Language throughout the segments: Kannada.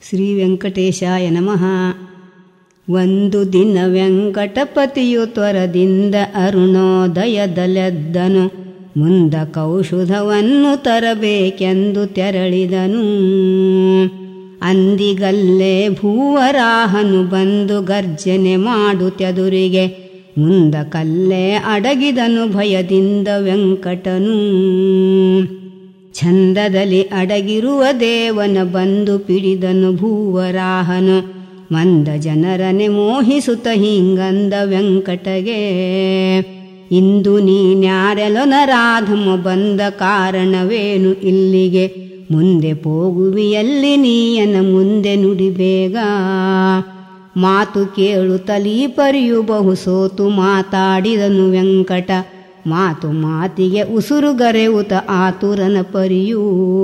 ಶ್ರೀ ವೆಂಕಟೇಶಾಯ ನಮಃ ಒಂದು ದಿನ ವೆಂಕಟಪತಿಯು ತ್ವರದಿಂದ ಅರುಣೋದಯದಲೆದ್ದನು ಮುಂದ ಕೌಶುಧವನ್ನು ತರಬೇಕೆಂದು ತೆರಳಿದನು ಅಂದಿಗಲ್ಲೇ ಭೂವರಾಹನು ಬಂದು ಗರ್ಜನೆ ಮಾಡುತ್ತೆದುರಿಗೆ ಮುಂದ ಕಲ್ಲೇ ಅಡಗಿದನು ಭಯದಿಂದ ವೆಂಕಟನು ಛಂದದಲ್ಲಿ ಅಡಗಿರುವ ದೇವನ ಬಂದು ಪಿಡಿದನು ಭೂವರಾಹನು ಮಂದ ಜನರನೆ ಮೋಹಿಸುತ್ತ ಹಿಂಗಂದ ವೆಂಕಟಗೆ ಇಂದು ನೀನ್ಯಾರೆಲೊ ನರಾಧಮ ಬಂದ ಕಾರಣವೇನು ಇಲ್ಲಿಗೆ ಮುಂದೆ ಹೋಗುವಿಯಲ್ಲಿ ನೀಯನ ಮುಂದೆ ನುಡಿಬೇಗ ಮಾತು ಕೇಳು ತಲಿ ಪರಿಯು ಬಹು ಸೋತು ಮಾತಾಡಿದನು ವೆಂಕಟ ಮಾತು ಮಾತಿಗೆ ಉಸುರುಗರೆವುತ ಆತುರನ ಪರಿಯೂ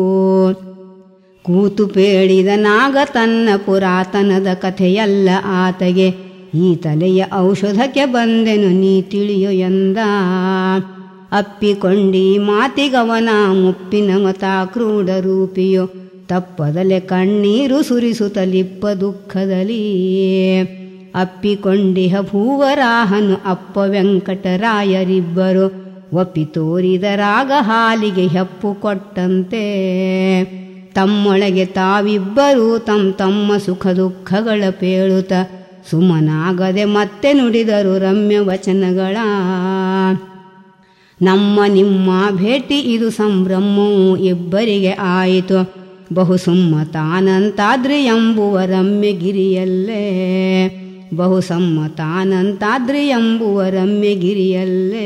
ಕೂತು ಪೇಳಿದ ನಾಗ ತನ್ನ ಪುರಾತನದ ಕಥೆಯಲ್ಲ ಆತಗೆ ಈ ತಲೆಯ ಔಷಧಕ್ಕೆ ಬಂದೆನು ನೀ ತಿಳಿಯೋ ಎಂದ ಅಪ್ಪಿಕೊಂಡಿ ಮಾತಿಗವನ ಮುಪ್ಪಿನ ಮತ ಕ್ರೂಢ ರೂಪಿಯೋ ತಪ್ಪದಲೆ ಕಣ್ಣೀರು ಸುರಿಸುತ್ತಲಿಪ್ಪ ದುಃಖದಲ್ಲಿ ಅಪ್ಪಿಕೊಂಡಿಹ ಭೂವರಾಹನು ಅಪ್ಪ ವೆಂಕಟರಾಯರಿಬ್ಬರು ಒಪ್ಪಿ ತೋರಿದ ರಾಗ ಹಾಲಿಗೆ ಹೆಪ್ಪು ಕೊಟ್ಟಂತೆ ತಮ್ಮೊಳಗೆ ತಾವಿಬ್ಬರೂ ತಮ್ಮ ತಮ್ಮ ಸುಖ ದುಃಖಗಳ ಪೇಳುತ್ತ ಸುಮನಾಗದೆ ಮತ್ತೆ ನುಡಿದರು ರಮ್ಯ ವಚನಗಳ ನಮ್ಮ ನಿಮ್ಮ ಭೇಟಿ ಇದು ಸಂಭ್ರಮವು ಇಬ್ಬರಿಗೆ ಆಯಿತು ಬಹು ಸುಮ್ಮತಾನಂತಾದ್ರಿ ಎಂಬುವ ರಮ್ಯಗಿರಿಯಲ್ಲೇ ಬಹು ಸಮ್ಮತಾನಂತಾದ್ರಿ ಎಂಬುವ ರಮ್ಯಗಿರಿಯಲ್ಲೇ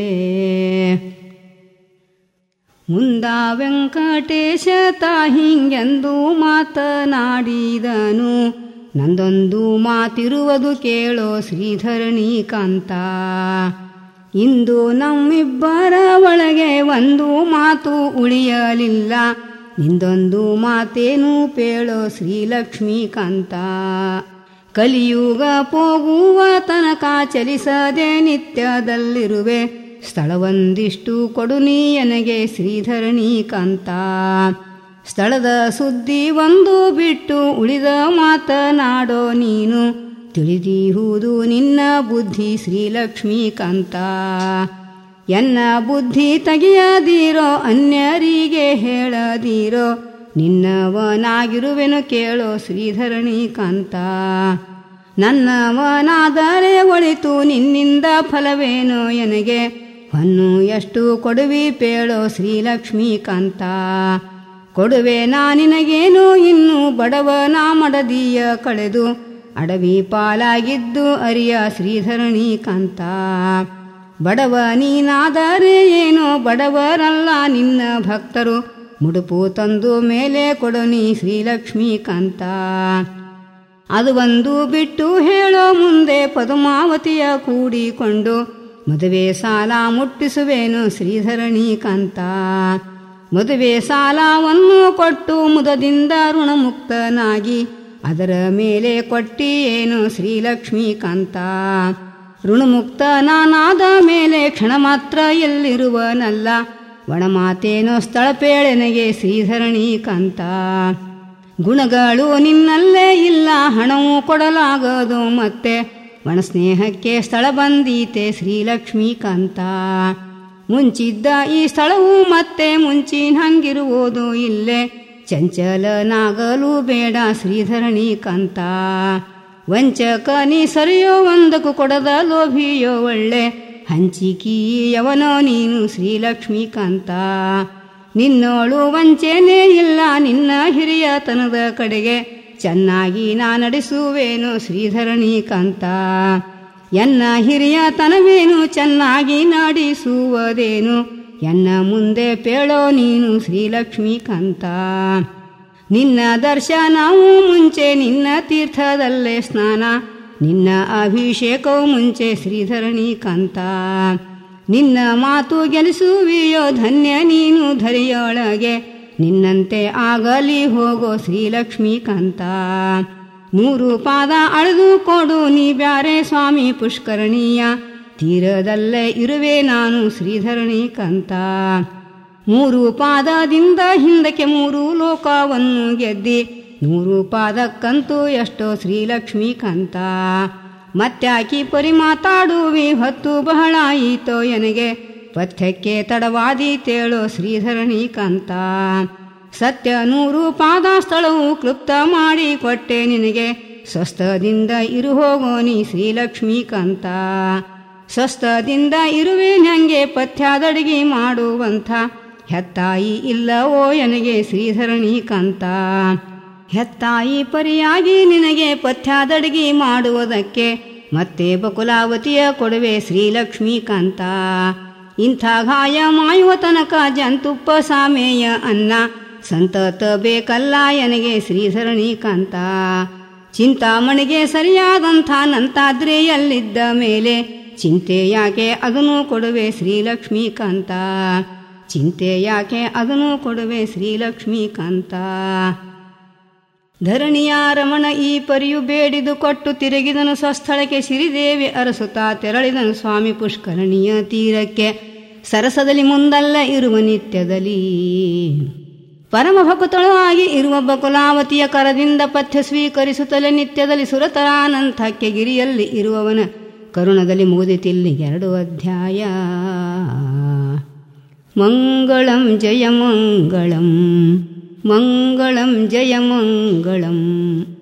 ಮುಂದ ವೆಂಕಟೇಶ ತಾಹಿಂಗೆಂದು ಮಾತನಾಡಿದನು ನಂದೊಂದು ಮಾತಿರುವುದು ಕೇಳೋ ಶ್ರೀಧರಣಿ ಕಾಂತ ಇಂದು ನಮ್ಮಿಬ್ಬರ ಒಳಗೆ ಒಂದು ಮಾತು ಉಳಿಯಲಿಲ್ಲ ನಿಂದೊಂದು ಮಾತೇನು ಪೇಳೋ ಶ್ರೀಲಕ್ಷ್ಮೀಕಾಂತ ಕಲಿಯುಗ ಹೋಗುವ ತನಕ ಚಲಿಸದೆ ನಿತ್ಯದಲ್ಲಿರುವೆ ಸ್ಥಳವೊಂದಿಷ್ಟು ಕೊಡು ನೀಯನಗೆ ಶ್ರೀಧರಣಿ ಕಾಂತ ಸ್ಥಳದ ಸುದ್ದಿ ಒಂದು ಬಿಟ್ಟು ಉಳಿದ ಮಾತನಾಡೋ ನೀನು ತಿಳಿದಿಹುದು ನಿನ್ನ ಬುದ್ಧಿ ಶ್ರೀಲಕ್ಷ್ಮೀಕಾಂತ ಎನ್ನ ಬುದ್ಧಿ ತೆಗೆಯದಿರೋ ಅನ್ಯರಿಗೆ ಹೇಳದಿರೋ ನಿನ್ನವನಾಗಿರುವೆನು ಕೇಳೋ ಶ್ರೀಧರಣಿ ಕಾಂತ ನನ್ನವನಾದರೆ ಒಳಿತು ನಿನ್ನಿಂದ ಫಲವೇನೋ ಎನಗೆ ಹೊನ್ನು ಎಷ್ಟು ಕೊಡುವಿ ಪೇಳೋ ಶ್ರೀಲಕ್ಷ್ಮೀಕಾಂತ ಕೊಡುವೆ ನಾ ನಿನಗೇನು ಇನ್ನು ಬಡವನ ಮಡದಿಯ ಕಳೆದು ಅಡವಿ ಪಾಲಾಗಿದ್ದು ಅರಿಯ ಶ್ರೀಧರಣಿ ಕಾಂತ ಬಡವ ನೀನಾದರೆ ಏನೋ ಬಡವರಲ್ಲ ನಿನ್ನ ಭಕ್ತರು ಮುಡುಪು ತಂದು ಮೇಲೆ ಕೊಡು ನೀ ಶ್ರೀಲಕ್ಷ್ಮೀಕಾಂತ ಅದು ಒಂದು ಬಿಟ್ಟು ಹೇಳೋ ಮುಂದೆ ಪದುಮಾವತಿಯ ಕೂಡಿಕೊಂಡು ಮದುವೆ ಸಾಲ ಮುಟ್ಟಿಸುವೇನು ಶ್ರೀಧರಣಿ ಕಾಂತ ಮದುವೆ ಸಾಲವನ್ನು ಕೊಟ್ಟು ಮುದದಿಂದ ಋಣಮುಕ್ತನಾಗಿ ಅದರ ಮೇಲೆ ಕೊಟ್ಟಿ ಏನು ಶ್ರೀಲಕ್ಷ್ಮೀಕಾಂತ ಋಣಮುಕ್ತ ನಾನಾದ ಮೇಲೆ ಕ್ಷಣ ಮಾತ್ರ ಎಲ್ಲಿರುವನಲ್ಲ ಒಣಮಾತೇನೋ ಸ್ಥಳಪೇಳೆನಗೆ ಶ್ರೀಧರಣಿ ಕಾಂತ ಗುಣಗಳು ನಿನ್ನಲ್ಲೇ ಇಲ್ಲ ಹಣವು ಕೊಡಲಾಗದು ಮತ್ತೆ ಒಣ ಸ್ನೇಹಕ್ಕೆ ಸ್ಥಳ ಬಂದೀತೆ ಶ್ರೀಲಕ್ಷ್ಮೀಕಾಂತ ಮುಂಚಿದ್ದ ಈ ಸ್ಥಳವು ಮತ್ತೆ ಮುಂಚಿನ ಹಂಗಿರುವುದು ಇಲ್ಲೇ ಚಂಚಲನಾಗಲು ಬೇಡ ಶ್ರೀಧರಣಿ ಕಾಂತ ವಂಚಕ ನೀ ಸರಿಯೋ ಒಂದಕ್ಕೂ ಕೊಡದ ಲೋಭಿಯೋ ಒಳ್ಳೆ ಹಂಚಿಕೀಯವನೋ ನೀನು ಶ್ರೀಲಕ್ಷ್ಮೀಕಾಂತ ನಿನ್ನೋಳು ವಂಚನೆ ಇಲ್ಲ ನಿನ್ನ ಹಿರಿಯತನದ ಕಡೆಗೆ ಚೆನ್ನಾಗಿ ನಾ ನಡೆಸುವೇನು ಶ್ರೀಧರಣಿ ಕಾಂತ ಎನ್ನ ಹಿರಿಯತನವೇನು ಚೆನ್ನಾಗಿ ನಡೆಸುವುದೇನು ಎನ್ನ ಮುಂದೆ ಪೇಳೋ ನೀನು ಶ್ರೀಲಕ್ಷ್ಮೀಕಾಂತ ನಿನ್ನ ದರ್ಶನವು ಮುಂಚೆ ನಿನ್ನ ತೀರ್ಥದಲ್ಲೇ ಸ್ನಾನ ನಿನ್ನ ಅಭಿಷೇಕವು ಮುಂಚೆ ಶ್ರೀಧರಣಿ ಕಾಂತ ನಿನ್ನ ಮಾತು ಗೆಲಿಸುವಿಯೋ ಧನ್ಯ ನೀನು ಧರಿಯೊಳಗೆ ನಿನ್ನಂತೆ ಆಗಲಿ ಹೋಗೋ ಶ್ರೀಲಕ್ಷ್ಮೀಕಾಂತ ಮೂರು ಪಾದ ಅಳೆದು ಕೊಡು ನೀ ಬ್ಯಾರೆ ಸ್ವಾಮಿ ಪುಷ್ಕರಣೀಯ ತೀರದಲ್ಲೇ ಇರುವೆ ನಾನು ಶ್ರೀಧರಣಿ ಕಂತ ಮೂರು ಪಾದದಿಂದ ಹಿಂದಕ್ಕೆ ಮೂರು ಲೋಕವನ್ನು ಗೆದ್ದಿ ನೂರು ಪಾದಕ್ಕಂತೂ ಎಷ್ಟೋ ಶ್ರೀಲಕ್ಷ್ಮೀ ಕಂತ ಮತ್ತ್ಯಾಕಿ ಪರಿ ಮಾತಾಡುವಿ ಹೊತ್ತು ಬಹಳ ಆಯಿತೋ ಎನಗೆ ಪಥ್ಯಕ್ಕೆ ತಡವಾದೀತೇಳೋ ಶ್ರೀಧರಣಿ ಕಂತ ಸತ್ಯ ನೂರು ಪಾದ ಸ್ಥಳವು ಕ್ಲುಪ್ತ ಮಾಡಿ ಕೊಟ್ಟೆ ನಿನಗೆ ಸ್ವಸ್ಥದಿಂದ ಇರು ಹೋಗೋ ನೀ ಶ್ರೀಲಕ್ಷ್ಮೀ ಕಂತ ಸ್ವಸ್ಥದಿಂದ ಇರುವೆ ನಂಗೆ ಪಥ್ಯಾದಡಿಗೆ ಮಾಡುವಂಥ ಹೆತ್ತಾಯಿ ಇಲ್ಲವೋ ಎನಗೆ ಶ್ರೀಧರಣಿ ಕಂತ ಹೆತ್ತಾಯಿ ಪರಿಯಾಗಿ ನಿನಗೆ ಪಥ್ಯಾದಡಿಗೆ ಮಾಡುವುದಕ್ಕೆ ಮತ್ತೆ ಬಕುಲಾವತಿಯ ಕೊಡುವೆ ಶ್ರೀಲಕ್ಷ್ಮೀ ಕಾಂತ ಇಂಥ ಗಾಯ ಮಾಯುವ ತನಕ ಜಂತುಪ್ಪ ಸಾಮೇಯ ಅನ್ನ ಸಂತತ ಬೇಕಲ್ಲ ಎನಗೆ ಶ್ರೀಧರಣಿ ಕಾಂತ ಚಿಂತಾಮಣಿಗೆ ಸರಿಯಾದಂಥ ನಂತಾದ್ರೆಯಲ್ಲಿದ್ದ ಮೇಲೆ ಚಿಂತೆ ಯಾಕೆ ಅದನ್ನು ಕೊಡುವೆ ಶ್ರೀಲಕ್ಷ್ಮೀ ಕಾಂತ ಚಿಂತೆ ಯಾಕೆ ಅದನ್ನು ಕೊಡುವೆ ಶ್ರೀಲಕ್ಷ್ಮೀ ಕಾಂತ ಧರಣಿಯ ರಮಣ ಈ ಪರಿಯು ಬೇಡಿದು ಕೊಟ್ಟು ತಿರುಗಿದನು ಸ್ವಸ್ಥಳಕ್ಕೆ ಸಿರಿದೇವಿ ಅರಸುತ್ತಾ ತೆರಳಿದನು ಸ್ವಾಮಿ ಪುಷ್ಕರಣಿಯ ತೀರಕ್ಕೆ ಸರಸದಲ್ಲಿ ಮುಂದಲ್ಲ ಇರುವ ನಿತ್ಯದಲ್ಲಿ ಪರಮ ಭಕ್ತಳು ಆಗಿ ಇರುವ ಬಕುಲಾವತಿಯ ಕರದಿಂದ ಪಥ್ಯ ಸ್ವೀಕರಿಸುತ್ತಲೇ ನಿತ್ಯದಲ್ಲಿ ಸುರತರಾನಂತಕ್ಕೆ ಗಿರಿಯಲ್ಲಿ ಇರುವವನ ಕರುಣದಲ್ಲಿ ಮುಗಿದಿತಿಲ್ಲಿ ಎರಡು ಅಧ್ಯಾಯ ಮಂಗಳಂ ಜಯ ಮಂಗಳಂ ಮಂಗಳಂ ಜಯ ಮಂಗಳಂ